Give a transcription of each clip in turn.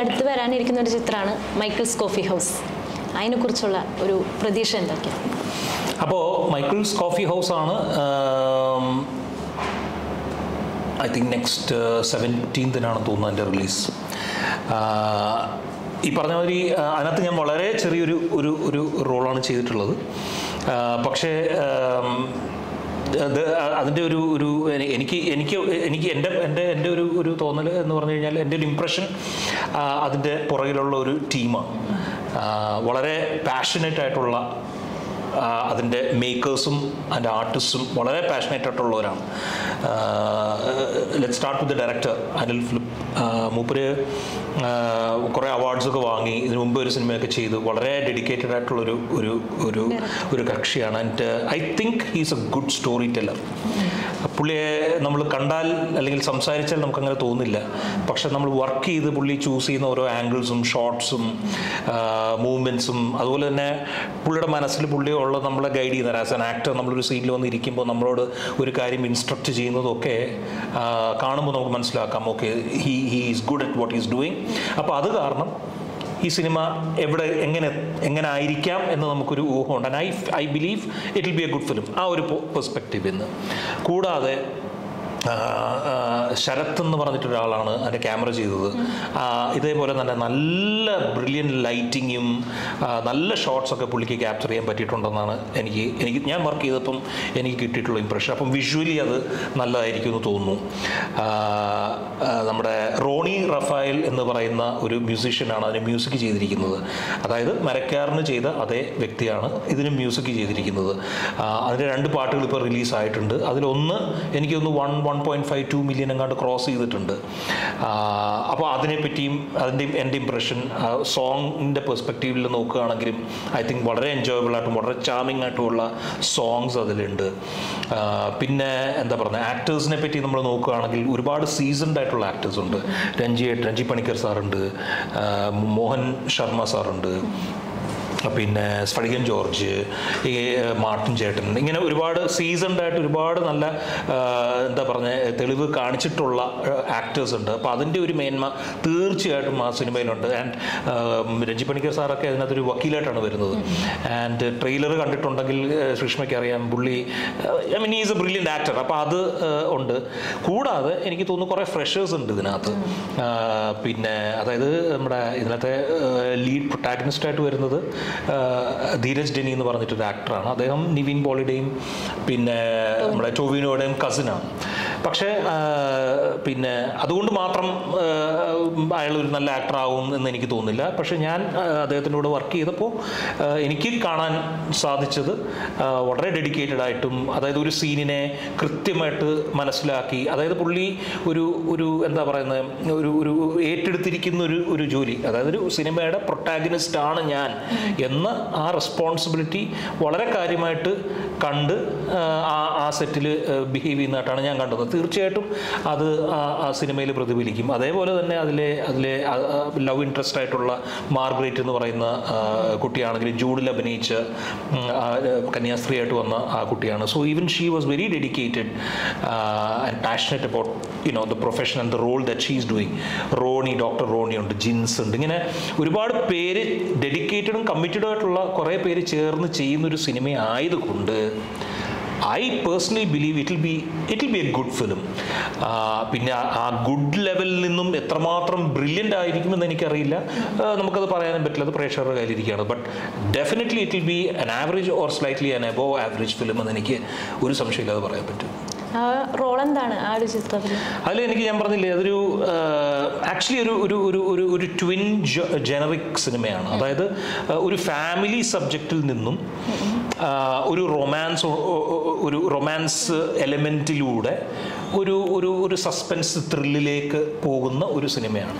അടുത്ത് വരാനിരിക്കുന്ന ഒരു ചിത്രമാണ് മൈക്കിൾസ് കോഫി ഹൗസ് അതിനെക്കുറിച്ചുള്ള ഒരു പ്രതീക്ഷ എന്തൊക്കെയാണ് അപ്പോൾ മൈക്കിൾസ് കോഫി ഹൗസ് ആണ് ഐ തിങ്ക് നെക്സ്റ്റ് സെവൻറ്റീൻത്തിനാണ് തോന്നുന്നു എൻ്റെ റിലീസ് ഈ പറഞ്ഞ മാതിരി ആ, അതിനകത്ത് ഞാൻ വളരെ ചെറിയൊരു ഒരു ഒരു റോളാണ് ചെയ്തിട്ടുള്ളത് ആ, പക്ഷേ ആം, അത് അതിൻ്റെ ഒരു ഒരു എനി- എനിക്ക് എനിക്ക് എനിക്ക് എൻ്റെ എൻ്റെ എൻ്റെ ഒരു ഒരു തോന്നൽ എന്ന് പറഞ്ഞു കഴിഞ്ഞാൽ എൻ്റെ ഒരു ഇമ്പ്രഷൻ അതിൻ്റെ പുറകിലുള്ള ഒരു ടീമാണ് വളരെ പാഷനേറ്റ് ആയിട്ടുള്ള ആ, അതിൻ്റെ മേക്കേഴ്സും അതിൻ്റെ ആർട്ടിസ്റ്റും വളരെ പാഷനേറ്റ് ആയിട്ടുള്ളവരാണ് let start with the director Anil Philip മൂപ്പര് ആ, കുറേ അവാർഡ്സൊക്കെ വാങ്ങി ഇതിനു മുമ്പ് ഒരു സിനിമയൊക്കെ ചെയ്തു വളരെ ഡെഡിക്കേറ്റഡ് ആയിട്ടുള്ളൊരു ഒരു ഒരു ഒരു കക്ഷിയാണ് and I think he's a good story teller പുള്ളിയെ നമ്മൾ കണ്ടാൽ അല്ലെങ്കിൽ സംസാരിച്ചാൽ നമുക്കങ്ങനെ തോന്നില്ല പക്ഷെ നമ്മൾ വർക്ക് ചെയ്ത് പുള്ളി ചൂസ് ചെയ്യുന്ന ഓരോ ആംഗിൾസും ഷോർട്സും മൂവ്മെൻറ്റ്സും അതുപോലെ തന്നെ പുള്ളിയുടെ മനസ്സിൽ പുള്ളി ഉള്ള നമ്മളെ ഗൈഡ് ചെയ്യുന്ന ആസ് ആൻ ആക്ടർ നമ്മളൊരു സീനിൽ വന്ന് ഇരിക്കുമ്പോൾ നമ്മളോട് ഒരു കാര്യം ഇൻസ്ട്രക്ട് ചെയ്യുന്നതൊക്കെ ആ, കാണുമ്പോൾ നമുക്ക് മനസ്സിലാക്കാം okay he he is good at what is doing അപ്പോൾ അത് കാരണം ഈ സിനിമ എവിടെ എങ്ങനെ എങ്ങനെ ആയിരിക്കാം എന്ന് നമുക്കൊരു ഊഹമുണ്ട് and I I believe it will be a good film ആ ഒരു പെർസ്പെക്റ്റീവ് എന്ന് കൂടാതെ ആ, ആ, ശരത് എന്ന് പറഞ്ഞിട്ടൊരാളാണ് അതിൻ്റെ ക്യാമറ ചെയ്തത് ആ, ഇതേപോലെ തന്നെ നല്ല ബ്രില്യൻ ലൈറ്റിങ്ങും നല്ല ഷോട്ട്സ് ഒക്കെ പുള്ളിക്ക് ക്യാപ്ചർ ചെയ്യാൻ പറ്റിയിട്ടുണ്ടെന്നാണ് എനിക്ക് എനിക്ക് ഞാൻ വർക്ക് ചെയ്തപ്പം എനിക്ക് കിട്ടിയിട്ടുള്ള ഇമ്പ്രഷൻ അപ്പം വിഷ്വലി അത് നല്ലതായിരിക്കും എന്ന് തോന്നുന്നു ആ, ആ, നമ്മുടെ റോണി റഫായൽ എന്ന് പറയുന്ന ഒരു മ്യൂസീഷ്യനാണ് അതിന് മ്യൂസിക് ചെയ്തിരിക്കുന്നത് അതായത് മരക്കാറിന് ചെയ്ത അതേ വ്യക്തിയാണ് ഇതിന് മ്യൂസിക് ചെയ്തിരിക്കുന്നത് ആ, അതിൻ്റെ രണ്ട് പാട്ടുകൾ ഇപ്പോൾ റിലീസായിട്ടുണ്ട് അതിലൊന്ന് എനിക്ക് തോന്നുന്നു one one point five two million എങ്ങാണ്ട് ക്രോസ് ചെയ്തിട്ടുണ്ട് അപ്പോൾ അതിനെപ്പറ്റിയും അതിൻ്റെ എൻ്റെ ഇമ്പ്രഷൻ സോങ്ങിൻ്റെ പെർസ്പെക്റ്റീവിൽ നോക്കുകയാണെങ്കിലും ഐ തിങ്ക് വളരെ എൻജോയബിൾ ആയിട്ടും വളരെ ചാമിങ് ആയിട്ടുമുള്ള സോങ്സ് അതിലുണ്ട് ആ, പിന്നെ എന്താ പറയുക ആക്ടേഴ്സിനെ പറ്റി നമ്മൾ നോക്കുകയാണെങ്കിൽ ഒരുപാട് സീസൺഡ് ആയിട്ടുള്ള ആക്ടേഴ്സ് ഉണ്ട് രഞ്ജി രഞ്ജി പണിക്കർ സാറുണ്ട് ആ, മോഹൻ ശർമ്മ സാറുണ്ട് പിന്നെ സ്ഫടികൻ ജോർജ് ഈ ഏഹ്, മാർട്ടിൻ ചേട്ടൻ ഇങ്ങനെ ഒരുപാട് സീസൺഡ് ആയിട്ട് ഒരുപാട് നല്ല ആ, എന്താ പറഞ്ഞ തെളിവ് കാണിച്ചിട്ടുള്ള ആക്ടേഴ്സ് ഉണ്ട് അപ്പോൾ അതിൻ്റെ ഒരു മേന്മ തീർച്ചയായിട്ടും ആ സിനിമയിലുണ്ട് ആൻഡ് രഞ്ജി പണിക്കർ സാറൊക്കെ അതിനകത്തൊരു വക്കീലായിട്ടാണ് വരുന്നത് ആൻഡ് ട്രെയിലർ കണ്ടിട്ടുണ്ടെങ്കിൽ ഏഹ്, സുഷ്മയ്ക്ക് അറിയാം പുള്ളി I mean is a brilliant actor അപ്പോൾ അത് ഏഹ്, ഉണ്ട് കൂടാതെ എനിക്ക് തോന്നുന്നു കുറേ ഫ്രഷേഴ്സ് ഉണ്ട് ഇതിനകത്ത് ആ, പിന്നെ അതായത് നമ്മുടെ ഇതിനകത്തെ ലീഡ് പ്രൊട്ടാഗനിസ്റ്റ് ആയിട്ട് വരുന്നത് ആ, ധീരജ് ഡെനി എന്ന് പറഞ്ഞിട്ടൊരു ആക്ടറാണ് അദ്ദേഹം നിവിൻ പോളിയുടെയും പിന്നെ നമ്മുടെ ടൊവിനോയുടെയും കസിനാണ് പക്ഷേ ആ, പിന്നെ അതുകൊണ്ട് മാത്രം ആ, അയാൾ ഒരു നല്ല ആക്ടർ ആവും എന്ന് എനിക്ക് തോന്നുന്നില്ല പക്ഷേ ഞാൻ ആ, അദ്ദേഹത്തിൻ്റെ കൂടെ വർക്ക് ചെയ്തപ്പോൾ ആ, എനിക്ക് കാണാൻ സാധിച്ചത് ആ, വളരെ ഡെഡിക്കേറ്റഡ് ആയിട്ടും അതായത് ഒരു സീനിനെ കൃത്യമായിട്ട് മനസ്സിലാക്കി അതായത് പുള്ളി ഒരു ഒരു എന്താ പറയുന്നത് ഒരു ഒരു ഏറ്റെടുത്തിരിക്കുന്ന ഒരു ഒരു ജോലി അതായത് ഒരു സിനിമയുടെ പ്രൊട്ടാഗനിസ്റ്റ് ആണ് ഞാൻ എന്ന ആ റെസ്പോൺസിബിലിറ്റി വളരെ കാര്യമായിട്ട് കണ്ട് ആ, ആ ആ സെറ്റിൽ ബിഹേവ് ചെയ്യുന്നതായിട്ടാണ് ഞാൻ കണ്ടത് തീർച്ചയായിട്ടും അത് ആ ആ സിനിമയിൽ പ്രതിഫലിക്കും അതേപോലെ തന്നെ അതിലെ അതിലെ ലവ് ഇൻട്രസ്റ്റ് ആയിട്ടുള്ള മാർഗ്രേറ്റ് എന്ന് പറയുന്ന ആ, കുട്ടിയാണെങ്കിലും ജൂഡിൽ അഭിനയിച്ച ഉം, ആ, കന്യാസ്ത്രീയായിട്ട് വന്ന ആ കുട്ടിയാണ് so even she was very dedicated and passionate about you know the profession and the role that she is doing Roney doctor Roney ഉണ്ട് ജിൻസ് ഉണ്ട് ഇങ്ങനെ ഒരുപാട് പേര് ഡെഡിക്കേറ്റഡും കമ്മിറ്റഡും ആയിട്ടുള്ള കുറേ പേര് ചേർന്ന് ചെയ്യുന്ന ഒരു സിനിമ ആയതുകൊണ്ട് I personally believe it will be it will be a good film പിന്നെ ആ- ആ ഗുഡ് ലെവലിൽ നിന്നും എത്രമാത്രം ബ്രില്യൻ്റ് ആയിരിക്കുമെന്ന് എനിക്കറിയില്ല ആ, നമുക്കത് പറയാനും പറ്റില്ല അത് പ്രേക്ഷകരുടെ കയ്യിലിരിക്കുകയാണ് but definitely it will be an average or slightly an above average film എന്ന് എനിക്ക് ഒരു സംശയമില്ലാതെ പറയാൻ പറ്റും ആ റോൾ എന്താണ് ആ ഒരു ചിത്രത്തിൽ അതിൽ എനിക്ക് ഞാൻ പറഞ്ഞില്ലേ അതൊരു ആക്ച്വലി ഒരു ഒരു ഒരു ഒരു ഒരു ട്വിൻ ജനറിക് സിനിമയാണ് അതായത് ആ, ഒരു ഫാമിലി സബ്ജക്റ്റിൽ നിന്നും ആ, ഒരു റൊമാൻസ് ഒരു റൊമാൻസ് എലമെൻറ്റിലൂടെ ഒരു ഒരു ഒരു സസ്പെൻസ് ത്രില്ലിലേക്ക് പോകുന്ന ഒരു സിനിമയാണ്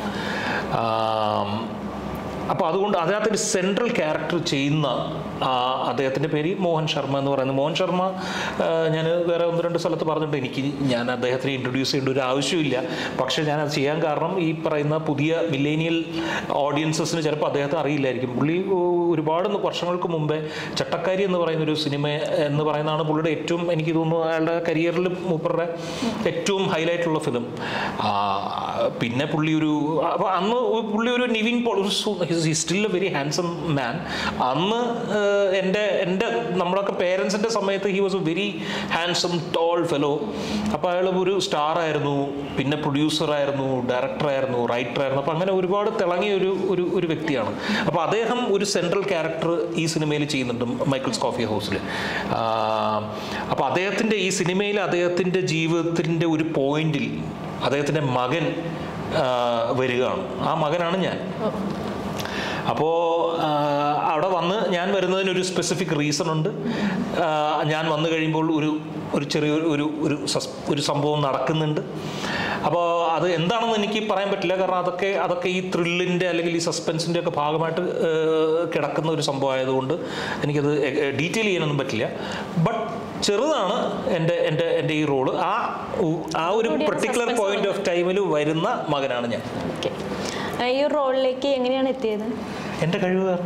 ആം, അപ്പോൾ അതുകൊണ്ട് അതിനകത്തൊരു സെൻട്രൽ ക്യാരക്ടർ ചെയ്യുന്ന ആ, അദ്ദേഹത്തിൻ്റെ പേര് മോഹൻ ശർമ്മ എന്ന് പറയുന്നത് മോഹൻ ശർമ്മ ഞാൻ വേറെ ഒന്ന് രണ്ട് സ്ഥലത്ത് പറഞ്ഞിട്ടുണ്ട് എനിക്ക് ഞാൻ അദ്ദേഹത്തിനെ ഇൻട്രൊഡ്യൂസ് ചെയ്യേണ്ട ഒരു ആവശ്യമില്ല പക്ഷേ ഞാൻ അത് ചെയ്യാൻ കാരണം ഈ പറയുന്ന പുതിയ മില്ലേനിയൽ ഓഡിയൻസസിന് ചിലപ്പോൾ അദ്ദേഹത്തെ അറിയില്ലായിരിക്കും പുള്ളി ഒരുപാട് വർഷങ്ങൾക്ക് മുമ്പേ ചട്ടക്കാരി എന്ന് പറയുന്ന ഒരു സിനിമ എന്ന് പറയുന്നതാണ് പുള്ളിയുടെ ഏറ്റവും എനിക്ക് തോന്നുന്നു അയാളുടെ കരിയറിൽ മൂപ്പറുടെ ഏറ്റവും ഹൈലൈറ്റ് ഉള്ള ഫിലിം പിന്നെ പുള്ളി ഒരു അപ്പോൾ അന്ന് പുള്ളി ഒരു Nivin Paul still a very handsome man അന്ന് ആഹ്, എൻ്റെ എൻ്റെ നമ്മളൊക്കെ പേരൻസിൻ്റെ സമയത്ത് he was a very handsome tall fellow അപ്പോൾ അയാൾ ഒരു സ്റ്റാർ ആയിരുന്നു പിന്നെ പ്രൊഡ്യൂസർ ആയിരുന്നു ഡയറക്ടർ ആയിരുന്നു റൈറ്റർ ആയിരുന്നു അപ്പോൾ അങ്ങനെ ഒരുപാട് തിളങ്ങിയ ഒരു ഒരു ഒരു വ്യക്തിയാണ് അപ്പോൾ അദ്ദേഹം ഒരു സെൻട്രൽ ക്യാരക്ടർ ഈ സിനിമയിൽ ചെയ്യുന്നുണ്ട് മൈക്കിൾസ് കോഫി ഹൗസിൽ അപ്പോൾ അദ്ദേഹത്തിൻ്റെ ഈ സിനിമയിൽ അദ്ദേഹത്തിൻ്റെ ജീവിതത്തിൻ്റെ ഒരു പോയിന്റിൽ അദ്ദേഹത്തിൻ്റെ മകൻ ആ, വരികയാണ് ആ മകനാണ് ഞാൻ അപ്പോൾ അവിടെ വന്ന് ഞാൻ വരുന്നതിന് ഒരു സ്പെസിഫിക് റീസൺ ഉണ്ട് ആ, ഞാൻ വന്നു കഴിയുമ്പോൾ ഒരു ഒരു ചെറിയൊരു ഒരു ഒരു സസ് ഒരു സംഭവം നടക്കുന്നുണ്ട് അപ്പോൾ അത് എന്താണെന്ന് എനിക്ക് പറയാൻ പറ്റില്ല കാരണം അതൊക്കെ അതൊക്കെ ഈ ത്രില്ലിൻ്റെ അല്ലെങ്കിൽ ഈ സസ്പെൻസിൻ്റെ ഒക്കെ ഭാഗമായിട്ട് ആ, കിടക്കുന്ന ഒരു സംഭവം ആയതുകൊണ്ട് എനിക്കത് ഡീറ്റെയിൽ ചെയ്യാനൊന്നും പറ്റില്ല ബട്ട് ചെറുതാണ് എൻ്റെ എൻ്റെ എൻ്റെ ഈ റോള് ആ ഉ- ആ ഒരു കൂടി ആ പെർട്ടിക്കുലർ suspense പോയിന്റ് ഓഫ് ടൈമിൽ വരുന്ന മകനാണ് ഞാൻ ഓക്കെ ഈ ഒരു റോളിലേക്ക് എങ്ങനെയാണ് എത്തിയത് എൻ്റെ കഴിവ് കാരണം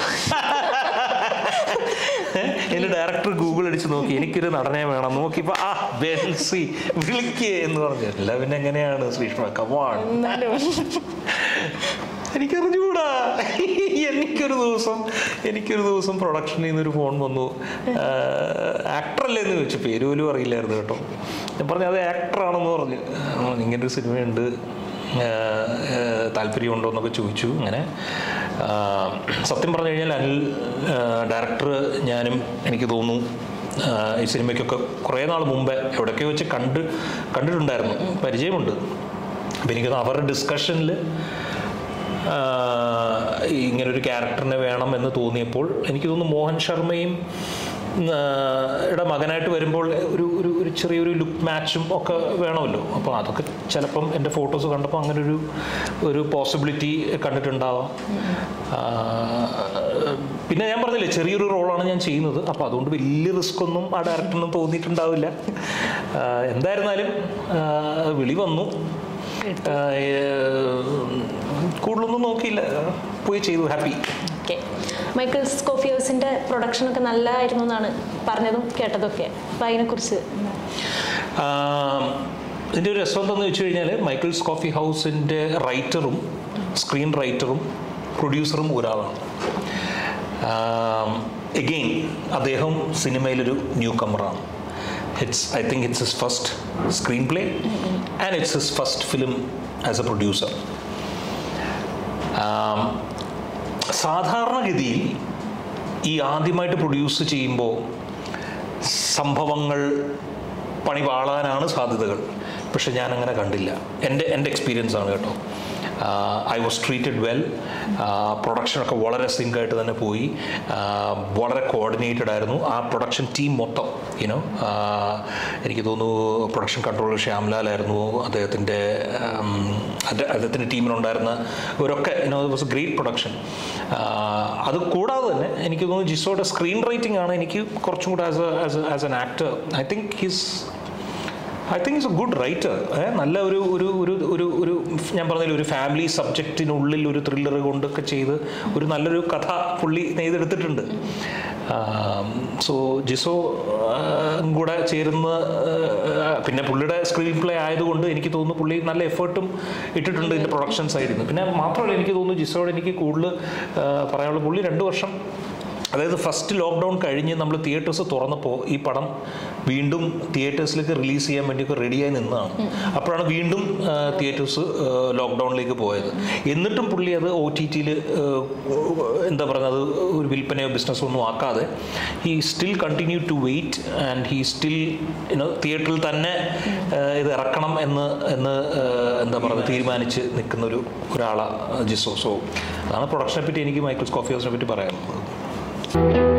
എൻ്റെ ഡയറക്ടർ ഗൂഗിൾ അടിച്ച് നോക്കി എനിക്കൊരു നടനെ വേണം നോക്കിയപ്പോൾ ആ ബെൻസി വിളിക്കേ എന്ന് പറഞ്ഞു അല്ല പിന്നെ എങ്ങനെയാണ് ശ്രീഷ്മ കമാൺ എന്നാലും എനിക്കറിഞ്ഞുകൂടാ എനിക്കൊരു ദിവസം എനിക്കൊരു ദിവസം പ്രൊഡക്ഷനിൽ നിന്നൊരു ഫോൺ വന്നു ആക്ടറല്ലേ എന്ന് ചോദിച്ചു പേര് പോലും അറിയില്ലായിരുന്നു കേട്ടോ ഞാൻ പറഞ്ഞു അത് ആക്ടറാണെന്ന് പറഞ്ഞു ആ, ഇങ്ങനൊരു സിനിമയുണ്ട് ആ, ആ, താല്പര്യമുണ്ടോ എന്നൊക്കെ ചോദിച്ചു അങ്ങനെ ആ, സത്യം പറഞ്ഞു കഴിഞ്ഞാൽ അനിൽ ഡയറക്ടർ ഞാനും എനിക്ക് തോന്നുന്നു ആ, ഈ സിനിമയ്ക്കൊക്കെ കുറേ നാൾ മുമ്പേ എവിടെയൊക്കെ വെച്ച് കണ്ട് കണ്ടിട്ടുണ്ടായിരുന്നു പരിചയമുണ്ട് അപ്പം എനിക്കത് അവരുടെ ഡിസ്കഷനിൽ ഇങ്ങനൊരു ക്യാരക്ടറിനെ വേണം എന്ന് തോന്നിയപ്പോൾ എനിക്ക് തോന്നുന്നു മോഹൻ ശർമ്മയും ആ, യുടെ മകനായിട്ട് വരുമ്പോൾ ഒരു ഒരു ഒരു ചെറിയൊരു ലുക്ക് മാച്ചും ഒക്കെ വേണമല്ലോ അപ്പോൾ അതൊക്കെ ചിലപ്പം എൻ്റെ ഫോട്ടോസ് കണ്ടപ്പോൾ അങ്ങനെ ഒരു ഒരു പോസിബിലിറ്റി കണ്ടിട്ടുണ്ടാവാം ആ, പിന്നെ ഞാൻ പറഞ്ഞില്ലേ ചെറിയൊരു റോളാണ് ഞാൻ ചെയ്യുന്നത് അപ്പോൾ അതുകൊണ്ട് വലിയ റിസ്ക് ഒന്നും ആ ഡയറക്ടറിനും തോന്നിയിട്ടുണ്ടാവില്ല ആ, എന്തായിരുന്നാലും ആ, വിളി വന്നു ആ, ഏഹ്, കൂടുതലൊന്നും നോക്കിയില്ല പോയി ചെയ്തു ഹാപ്പി ഓക്കെ മൈക്കിൾ കോഫി ഹൗസിന്റെ പ്രൊഡക്ഷൻ ഒക്കെ നല്ലതായിരുന്നു എന്നാണ് പറഞ്ഞതും കേട്ടതൊക്കെ അപ്പൊ അതിനെക്കുറിച്ച് എന്താ? ഇതിൻ്റെ ഒരു രസം എന്താണെന്ന് വെച്ച് കഴിഞ്ഞാൽ മൈക്കിൾസ് കോഫി ഹൗസിൻ്റെ റൈറ്ററും സ്ക്രീൻ റൈറ്ററും പ്രൊഡ്യൂസറും ഒരാളാണ് എഗെയിൻ അദ്ദേഹം സിനിമയിലൊരു ന്യൂ കമറാണ് it's I think it's his first screenplay and it's his first film as a producer സാധാരണഗതിയിൽ ഈ ആദ്യമായിട്ട് പ്രൊഡ്യൂസ് ചെയ്യുമ്പോൾ സംഭവങ്ങൾ പണി പാളാനാണ് സാധ്യതകൾ പക്ഷെ ഞാൻ അങ്ങനെ കണ്ടില്ല എൻ്റെ എൻ്റെ എക്സ്പീരിയൻസ് ആണ് കേട്ടോ ഐ വാസ് ട്രീറ്റഡ് വെൽ പ്രൊഡക്ഷനൊക്കെ വളരെ സിങ്കായിട്ട് തന്നെ പോയി ആ, വളരെ കോർഡിനേറ്റഡ് ആയിരുന്നു ആ പ്രൊഡക്ഷൻ ടീം മൊത്തം യുനോ എനിക്ക് തോന്നുന്നു പ്രൊഡക്ഷൻ കൺട്രോളർ ശ്യാംലാലായിരുന്നു അദ്ദേഹത്തിൻ്റെ അദ്ദേഹത്തിൻ്റെ ടീമിലുണ്ടായിരുന്ന ഇവരൊക്കെ you know was a great production അത് കൂടാതെ തന്നെ എനിക്ക് തോന്നുന്നു ജിസോയുടെ സ്ക്രീൻ റൈറ്റിംഗ് ആണ് എനിക്ക് കുറച്ചും കൂടെ as as as an actor I think his I think is a good writer നല്ല ഒരു ഒരു ഒരു ഒരു ഒരു ഞാൻ പറഞ്ഞില്ല ഒരു ഫാമിലി സബ്ജക്റ്റിനുള്ളിൽ ഒരു ത്രില്ലർ കൊണ്ടൊക്കെ ചെയ്ത് ഒരു നല്ലൊരു കഥ പുള്ളി നെയ്തെടുത്തിട്ടുണ്ട് സോ ജിസോ ആഹ്, കൂടെ ചേരുന്ന ആഹ്, പിന്നെ പുള്ളിയുടെ സ്ക്രീൻ പ്ലേ ആയതുകൊണ്ട് എനിക്ക് തോന്നുന്നു പുള്ളി നല്ല എഫേർട്ടും ഇട്ടിട്ടുണ്ട് ഇതിൻ്റെ പ്രൊഡക്ഷൻ സൈഡിൽ നിന്ന് പിന്നെ മാത്രമല്ല എനിക്ക് തോന്നുന്നു ജിസോട് എനിക്ക് കൂടുതൽ ആഹ്, പറയാനുള്ള പുള്ളി രണ്ട് വർഷം അതായത് ഫസ്റ്റ് ലോക്ക്ഡൗൺ കഴിഞ്ഞ് നമ്മൾ തിയേറ്റേഴ്സ് തുറന്നപ്പോൾ ഈ പടം വീണ്ടും തിയേറ്റേഴ്സിലേക്ക് റിലീസ് ചെയ്യാൻ വേണ്ടിയൊക്കെ റെഡിയായി നിന്നതാണ് അപ്പോഴാണ് വീണ്ടും തിയേറ്റേഴ്സ് ലോക്ക്ഡൗണിലേക്ക് പോയത് എന്നിട്ടും പുള്ളി അത് ഒ ടി ടിയിൽ എന്താ പറയുക അത് ഒരു വിൽപ്പനയോ ബിസിനസ്സോ ഒന്നും ആക്കാതെ he still continue to wait and he still you know തിയേറ്ററിൽ തന്നെ ആ, ഇത് ഇറക്കണം എന്ന് എന്ന് ആ, എന്താ പറയുക തീരുമാനിച്ച് നിൽക്കുന്ന ഒരു ഒരാളാണ് ജിസോ സോ അതാണ് പ്രൊഡക്ഷനെ പറ്റി എനിക്ക് മൈക്കിൾസ് കോഫി ഹൗസിനെ പറ്റി പറയാനുള്ളത്